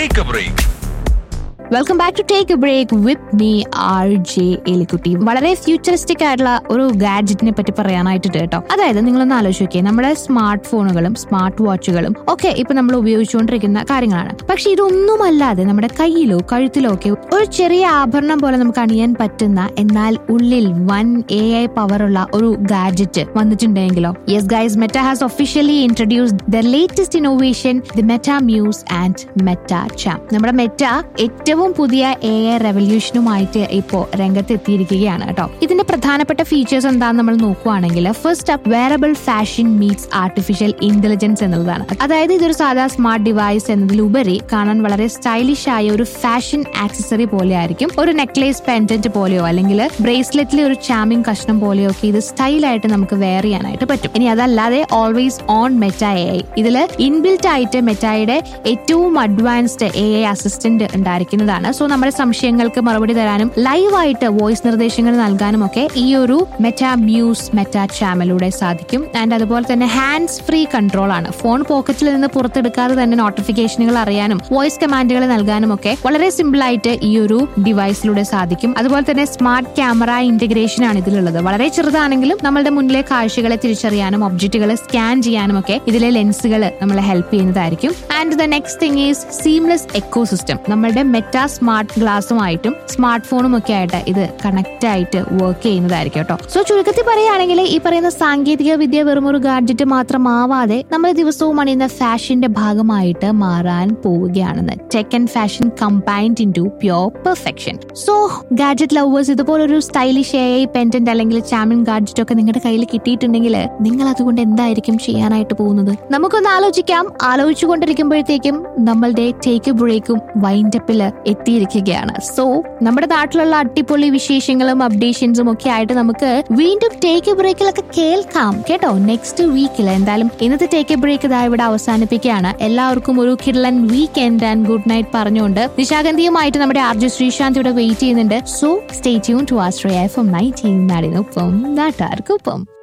take a break welcome back to take a break with me R J Elikkutty വളരെ futuristic ആയിട്ടുള്ള ഒരു ഗാഡ്ജറ്റിനെ പറ്റി പറയാനായിട്ട് കേട്ടോ അതായത് നിങ്ങളൊന്ന് ആലോചിച്ച് നോക്കിയേ നമ്മുടെ സ്മാർട്ട് ഫോണുകളും സ്മാർട്ട് വാച്ചുകളും ഒക്കെ ഇപ്പൊ നമ്മൾ ഉപയോഗിച്ചുകൊണ്ടിരിക്കുന്ന കാര്യങ്ങളാണ് പക്ഷെ ഇതൊന്നുമല്ലാതെ നമ്മുടെ കയ്യിലോ കഴുത്തിലോ ഒക്കെ ഒരു ചെറിയ ആഭരണം പോലെ നമുക്ക് അണിയാൻ പറ്റുന്ന എന്നാൽ ഉള്ളിൽ വൻ എ ഐ പവറുള്ള ഒരു ഗാഡ്ജറ്റ് വന്നിട്ടുണ്ടെങ്കിലോ yes guys Meta has officially introduce the latest innovation the Meta Muse and Meta Charm നമ്മുടെ മെറ്റ ഏറ്റവും പുതിയ എ ഐ റെവല്യൂഷനുമായിട്ട് ഇപ്പോ രംഗത്ത് എത്തിയിരിക്കുകയാണ് കേട്ടോ ഇതിന്റെ പ്രധാനപ്പെട്ട ഫീച്ചേഴ്സ് എന്താണെന്ന് നമ്മൾ നോക്കുവാണെങ്കിൽ first up wearable fashion meets artificial intelligence എന്നുള്ളതാണ് അതായത് ഇതൊരു സാധാ സ്മാർട്ട് ഡിവൈസ് എന്നതിലുപരി കാണാൻ വളരെ സ്റ്റൈലിഷ് ആയ ഒരു ഫാഷൻ ആക്സസറി പോലെ ആയിരിക്കും ഒരു നെക്ലേസ് പെൻഡന്റ് പോലെയോ അല്ലെങ്കിൽ ബ്രേസ്ലെറ്റിലെ ഒരു ചാമിങ് കഷ്ണം പോലെയോ ഒക്കെ ഇത് സ്റ്റൈലായിട്ട് നമുക്ക് വെയർ ചെയ്യാനായിട്ട് പറ്റും ഇനി അതല്ലാതെ always on Meta A I ഇതിൽ ഇൻബിൽറ്റ് ആയിട്ട് മെറ്റായുടെ ഏറ്റവും അഡ്വാൻസ്ഡ് എ ഐ അസിസ്റ്റന്റ് ഉണ്ടായിരിക്കുന്നതാണ് സോ നമ്മുടെ സംശയങ്ങൾക്ക് മറുപടി തരാനും ലൈവായിട്ട് വോയിസ് നിർദ്ദേശങ്ങൾ നൽകാനും ഒക്കെ ഈ ഒരു മെറ്റ മ്യൂസ് മെറ്റ ചാമലൂടെ സാധിക്കും ആൻഡ് അതുപോലെ തന്നെ ഹാൻഡ്സ് ഫ്രീ കൺട്രോൾ ആണ് ഫോൺ പോക്കറ്റിൽ നിന്ന് പുറത്തെടുക്കാതെ തന്നെ നോട്ടിഫിക്കേഷനുകൾ അറിയാനും വോയിസ് കമാൻഡുകൾ നൽകാനും ഒക്കെ വളരെ സിമ്പിൾ ആയിട്ട് ഈ ഒരു ഡിവൈസിലൂടെ സാധിക്കും അതുപോലെ തന്നെ സ്മാർട്ട് ക്യാമറ ഇന്റഗ്രേഷൻ ആണ് ഇതിലുള്ളത് വളരെ ചെറുതാണെങ്കിലും നമ്മളുടെ മുന്നിലെ കാഴ്ചകളെ തിരിച്ചറിയാനും ഒബ്ജക്റ്റുകളെ സ്കാൻ ചെയ്യാനും ഒക്കെ ഇതിലെ ലെൻസുകൾ നമ്മളെ ഹെൽപ്പ് ചെയ്യുന്നതായിരിക്കും and the next thing is seamless ecosystem നമ്മളുടെ മെറ്റ സ്മാർട്ട് ഗ്ലാസുമായിട്ടും സ്മാർട്ട് ഫോണും ഒക്കെ ആയിട്ട് ഇത് കണക്ട് ആയിട്ട് വർക്ക് ചെയ്യുന്നതായിരിക്കും കേട്ടോ സോ ചുരുക്കത്തിൽ പറയുകയാണെങ്കിൽ ഈ പറയുന്ന സാങ്കേതിക വിദ്യ വെറും ഒരു ഗാഡ്ജറ്റ് മാത്രമാവാതെ നമ്മൾ ദിവസവും അണിയുന്ന ഫാഷന്റെ ഭാഗമായിട്ട് മാറാൻ പോവുകയാണെന്ന് tech and fashion combined into pure perfection so gadget lovers ഇതുപോലൊരു സ്റ്റൈലിഷ് എ ഐ പെൻഡന്റ് അല്ലെങ്കിൽ ചാമിൻ ഗാഡ്ജറ്റ് ഒക്കെ നിങ്ങളുടെ കയ്യിൽ കിട്ടിയിട്ടുണ്ടെങ്കിൽ നിങ്ങൾ അതുകൊണ്ട് എന്തായിരിക്കും ചെയ്യാനായിട്ട് പോകുന്നത് നമുക്കൊന്ന് ആലോചിക്കാം ആലോചിച്ചുകൊണ്ടിരിക്കുമ്പോഴത്തേക്കും നമ്മളുടെ ടേക്ക് ബ്രേക്കും വൈൻഡപ്പില് എത്തിയിരിക്കുകയാണ് സോ നമ്മുടെ നാട്ടിലുള്ള അടിപൊളി വിശേഷങ്ങളും അപ്ഡേഷൻസും ഒക്കെ ആയിട്ട് നമുക്ക് വീണ്ടും ടേക്ക് ബ്രേക്കിലൊക്കെ കേൾക്കാം കേട്ടോ നെക്സ്റ്റ് വീക്കിൽ എന്തായാലും ഇന്നത്തെ ടേക്ക് ബ്രേക്ക് ഇതാ ഇവിടെ അവസാനിപ്പിക്കുകയാണ് എല്ലാവർക്കും ഒരു കിഡ്ലൻ വീക്കെൻഡ് ആൻഡ് ഗുഡ് നൈറ്റ് പറഞ്ഞുകൊണ്ട് നിശാഗന്ധിയുമായിട്ട് നമ്മുടെ ആർജു ശ്രീശാന്ത് ഇവിടെ വെയിറ്റ് ചെയ്യുന്നുണ്ട് സോ സ്റ്റേ ട്യൂൺ ടു ആസ്ട്രേ എഫ് എം നയൻറ്റീൻ നാടിനൊപ്പം നാട്ടാർക്കൊപ്പം